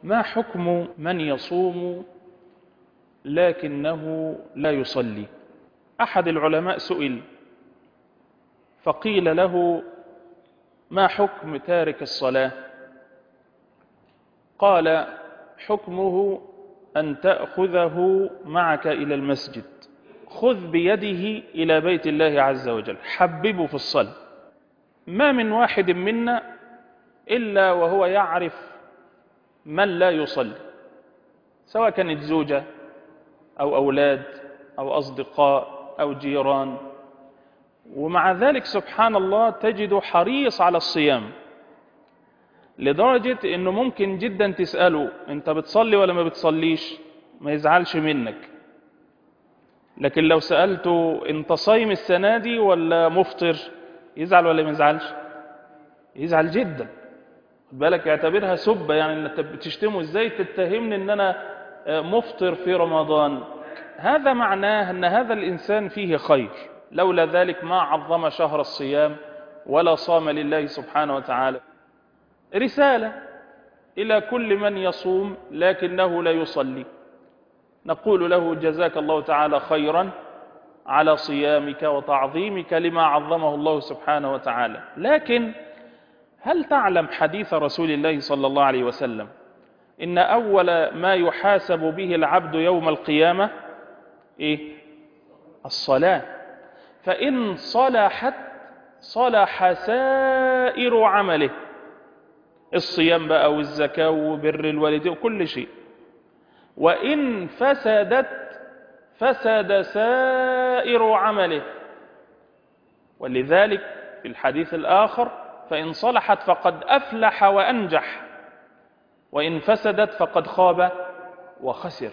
ما حكم من يصوم لكنه لا يصلي أحد العلماء سئل فقيل له ما حكم تارك الصلاة قال حكمه أن تأخذه معك إلى المسجد خذ بيده إلى بيت الله عز وجل حببه في الصلاة ما من واحد منا إلا وهو يعرف من لا يصلي سواء كانت زوجة أو أولاد أو أصدقاء أو جيران ومع ذلك سبحان الله تجد حريص على الصيام لدرجة انه ممكن جدا تسأله انت بتصلي ولا ما بتصليش ما يزعلش منك لكن لو سألته انت صايم السنة دي ولا مفطر يزعل ولا ما يزعلش يزعل جدا خد بالك يعتبرها سبة يعني انت بتشتمه ازاي تتهمني ان انا مفطر في رمضان هذا معناه ان هذا الانسان فيه خير لولا ذلك ما عظم شهر الصيام ولا صام لله سبحانه وتعالى رسالة إلى كل من يصوم لكنه لا يصلي نقول له جزاك الله تعالى خيرا على صيامك وتعظيمك لما عظمه الله سبحانه وتعالى لكن هل تعلم حديث رسول الله صلى الله عليه وسلم إن أول ما يحاسب به العبد يوم القيامة إيه؟ الصلاة فإن صلحت صلح سائر عمله الصيام بقى والزكاة وبر الوالدين وكل شيء وإن فسدت فسد سائر عمله ولذلك في الحديث الآخر فإن صلحت فقد أفلح وأنجح وإن فسدت فقد خاب وخسر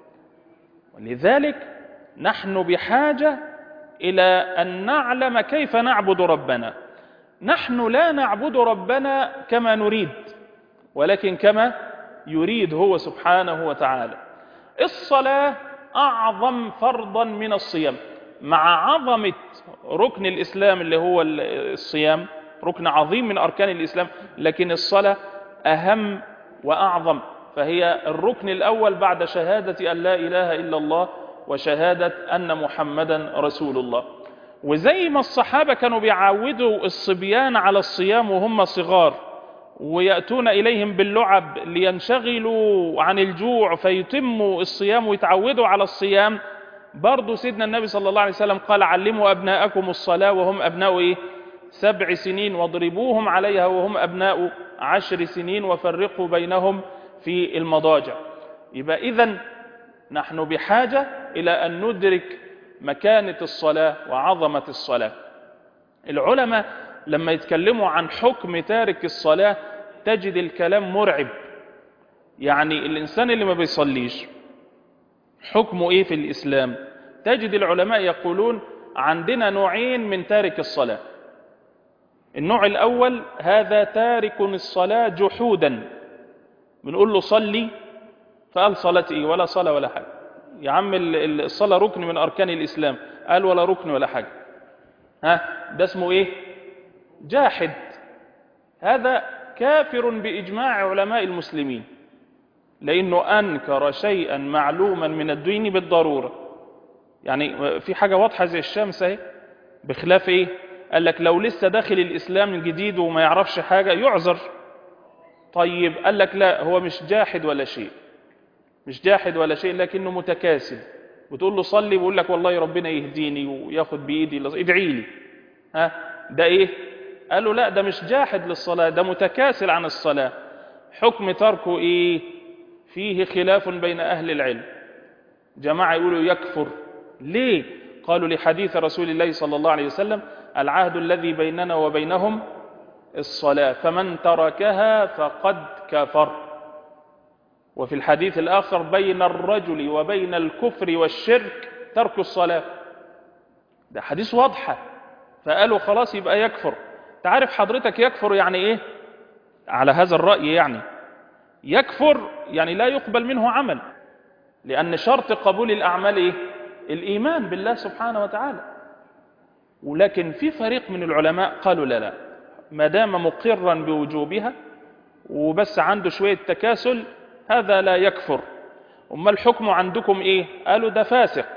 ولذلك نحن بحاجة إلى أن نعلم كيف نعبد ربنا نحن لا نعبد ربنا كما نريد ولكن كما يريد هو سبحانه وتعالى الصلاة أعظم فرضا من الصيام مع عظمة ركن الإسلام اللي هو الصيام ركن عظيم من أركان الإسلام لكن الصلاة أهم وأعظم فهي الركن الأول بعد شهادة أن لا إله إلا الله وشهادة أن محمدا رسول الله وزي ما الصحابة كانوا بيعودوا الصبيان على الصيام وهم صغار ويأتون إليهم باللعب لينشغلوا عن الجوع فيتموا الصيام ويتعودوا على الصيام برضو سيدنا النبي صلى الله عليه وسلم قال علموا أبناءكم الصلاة وهم أبناء إيه؟ سبع سنين واضربوهم عليها وهم أبناء عشر سنين وفرقوا بينهم في المضاجع يبقى إذن نحن بحاجة إلى أن ندرك مكانة الصلاة وعظمة الصلاة العلماء لما يتكلموا عن حكم تارك الصلاة تجد الكلام مرعب يعني الإنسان اللي ما بيصليش حكمه إيه في الإسلام تجد العلماء يقولون عندنا نوعين من تارك الصلاة النوع الأول هذا تارك الصلاة جحودا بنقول له صلي فقال صلاة إيه ولا صلاة ولا حاجة يا عم الصلاة ركن من أركان الإسلام قال ولا ركن ولا حاجة ها ده اسمه إيه جاحد هذا كافر بإجماع علماء المسلمين لأنه أنكر شيئا معلوما من الدين بالضرورة يعني في حاجة واضحة زي الشمس اهي بخلاف إيه قال لك لو لسه داخل الإسلام الجديد وما يعرفش حاجة يعذر طيب قال لك لا هو مش جاحد ولا شيء مش جاحد ولا شيء لكنه متكاسل بتقول له صلي بيقول لك والله ربنا يهديني وياخد بايدي ادعي لي ها ده ايه قال له لا ده مش جاحد للصلاة ده متكاسل عن الصلاة حكم تركه ايه فيه خلاف بين اهل العلم جماعة يقولوا يكفر ليه قالوا لحديث رسول الله صلى الله عليه وسلم العهد الذي بيننا وبينهم الصلاة فمن تركها فقد كفر وفي الحديث الآخر بين الرجل وبين الكفر والشرك ترك الصلاة ده حديث واضحة فقالوا خلاص يبقى يكفر تعرف حضرتك يكفر يعني ايه على هذا الرأي يعني يكفر يعني لا يقبل منه عمل لأن شرط قبول الأعمال إيه؟ الإيمان بالله سبحانه وتعالى ولكن في فريق من العلماء قالوا لا لا ما دام مقرا بوجوبها وبس عنده شوية تكاسل هذا لا يكفر أما الحكم عندكم إيه قالوا ده فاسق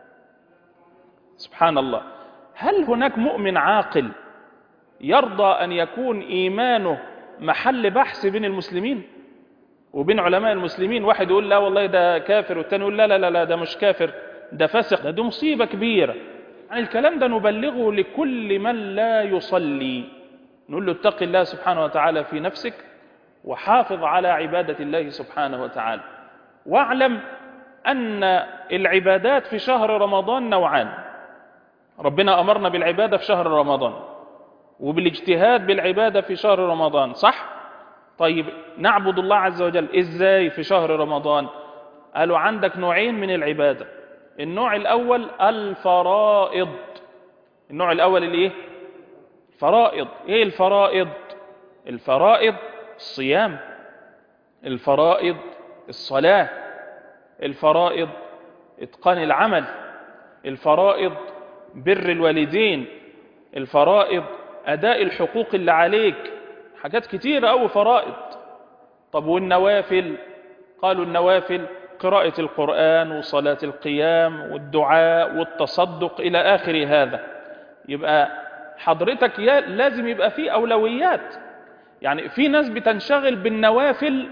سبحان الله هل هناك مؤمن عاقل يرضى أن يكون إيمانه محل بحث بين المسلمين وبين علماء المسلمين واحد يقول لا والله ده كافر والتاني يقول لا لا لا, لا ده مش كافر ده فاسق ده, ده مصيبة كبيرة يعني الكلام ده نبلغه لكل من لا يصلي نقول له اتق الله سبحانه وتعالى في نفسك وحافظ على عبادة الله سبحانه وتعالى واعلم أن العبادات في شهر رمضان نوعان ربنا أمرنا بالعبادة في شهر رمضان وبالاجتهاد بالعبادة في شهر رمضان صح؟ طيب نعبد الله عز وجل إزاي في شهر رمضان؟ قالوا عندك نوعين من العبادة النوع الأول الفرائض النوع الأول اللي إيه؟ فرائض إيه الفرائض؟ الفرائض الصيام الفرائض الصلاة الفرائض إتقان العمل الفرائض بر الوالدين الفرائض أداء الحقوق اللي عليك حاجات كتيرة أو فرائض طب والنوافل قالوا النوافل قراءة القرآن وصلاة القيام والدعاء والتصدق إلى آخر هذا يبقى حضرتك لازم يبقى فيه أولويات يعني في ناس بتنشغل بالنوافل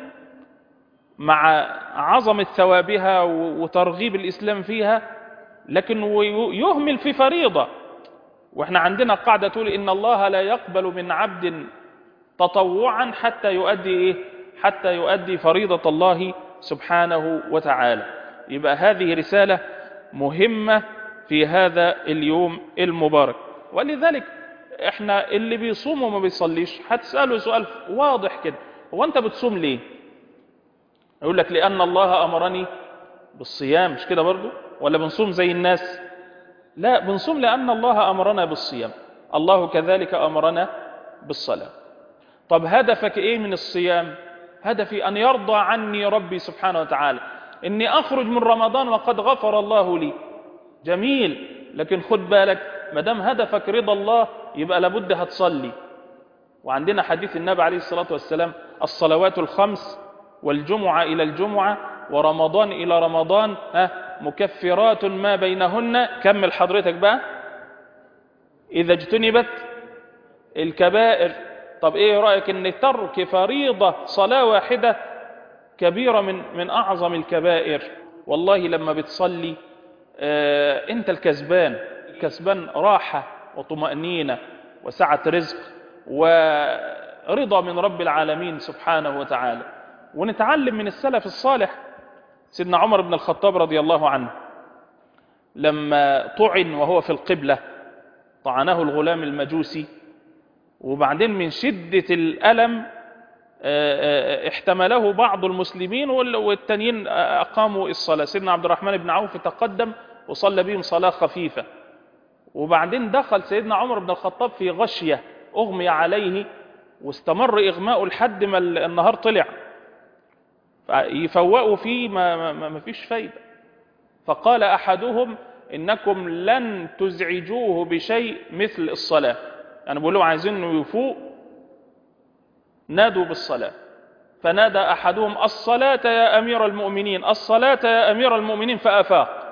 مع عظمة ثوابها وترغيب الإسلام فيها لكن يهمل في فريضة واحنا عندنا قاعدة تقول إن الله لا يقبل من عبد تطوعا حتى يؤدي إيه؟ حتى يؤدي فريضة الله سبحانه وتعالى يبقى هذه رسالة مهمة في هذا اليوم المبارك ولذلك احنا اللي بيصوم وما بيصليش هتسأله سؤال واضح كده هو انت بتصوم ليه يقول لك لأن الله أمرني بالصيام مش كده برضو ولا بنصوم زي الناس لا بنصوم لأن الله أمرنا بالصيام الله كذلك أمرنا بالصلاة طب هدفك إيه من الصيام هدفي أن يرضى عني ربي سبحانه وتعالى إني أخرج من رمضان وقد غفر الله لي جميل لكن خد بالك ما دام هدفك رضا الله يبقى لابد هتصلي وعندنا حديث النبي عليه الصلاة والسلام الصلوات الخمس والجمعة إلى الجمعة ورمضان إلى رمضان ها مكفرات ما بينهن كمل حضرتك بقى إذا اجتنبت الكبائر طب إيه رأيك أن ترك فريضة صلاة واحدة كبيرة من, من أعظم الكبائر والله لما بتصلي آه أنت الكسبان الكسبان راحة وطمأنينة وسعة رزق ورضا من رب العالمين سبحانه وتعالى ونتعلم من السلف الصالح سيدنا عمر بن الخطاب رضي الله عنه لما طعن وهو في القبلة طعنه الغلام المجوسي وبعدين من شدة الألم احتمله بعض المسلمين والتانيين أقاموا الصلاة سيدنا عبد الرحمن بن عوف تقدم وصلى بهم صلاة خفيفة وبعدين دخل سيدنا عمر بن الخطاب في غشية أغمي عليه واستمر إغماءه لحد ما النهار طلع يفوقوا فيه ما, ما, ما فيش فايدة فقال أحدهم إنكم لن تزعجوه بشيء مثل الصلاة يعني بيقولوا عايزين انه يفوق نادوا بالصلاة فنادى أحدهم الصلاة يا أمير المؤمنين الصلاة يا أمير المؤمنين فأفاق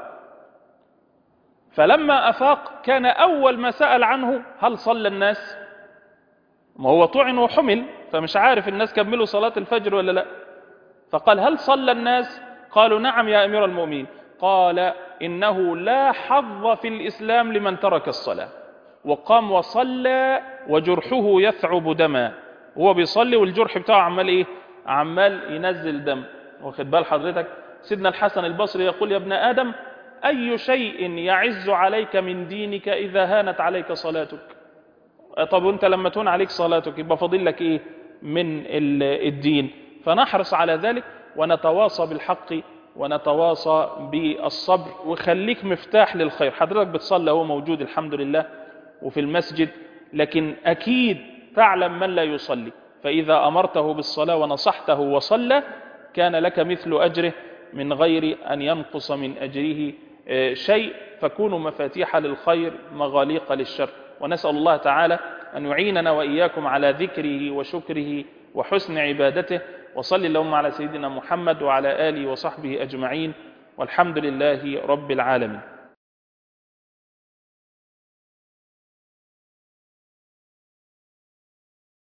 فلما أفاق كان أول ما سأل عنه هل صلى الناس ما هو طعن وحمل فمش عارف الناس كملوا صلاة الفجر ولا لا فقال هل صلى الناس قالوا نعم يا أمير المؤمنين قال إنه لا حظ في الإسلام لمن ترك الصلاة وقام وصلى وجرحه يثعب دما هو بيصلي والجرح بتاعه عمال ايه عمال ينزل دم واخد بال حضرتك سيدنا الحسن البصري يقول يا ابن آدم أي شيء يعز عليك من دينك إذا هانت عليك صلاتك طب وانت لما تهون عليك صلاتك يبقى فاضل لك ايه من الدين فنحرص على ذلك ونتواصى بالحق ونتواصى بالصبر وخليك مفتاح للخير حضرتك بتصلي هو موجود الحمد لله وفي المسجد لكن أكيد تعلم من لا يصلي فإذا أمرته بالصلاة ونصحته وصلى كان لك مثل أجره من غير أن ينقص من أجره شيء فكونوا مفاتيح للخير مغاليق للشر ونسأل الله تعالى أن يعيننا وإياكم على ذكره وشكره وحسن عبادته وصل اللهم على سيدنا محمد وعلى آله وصحبه أجمعين والحمد لله رب العالمين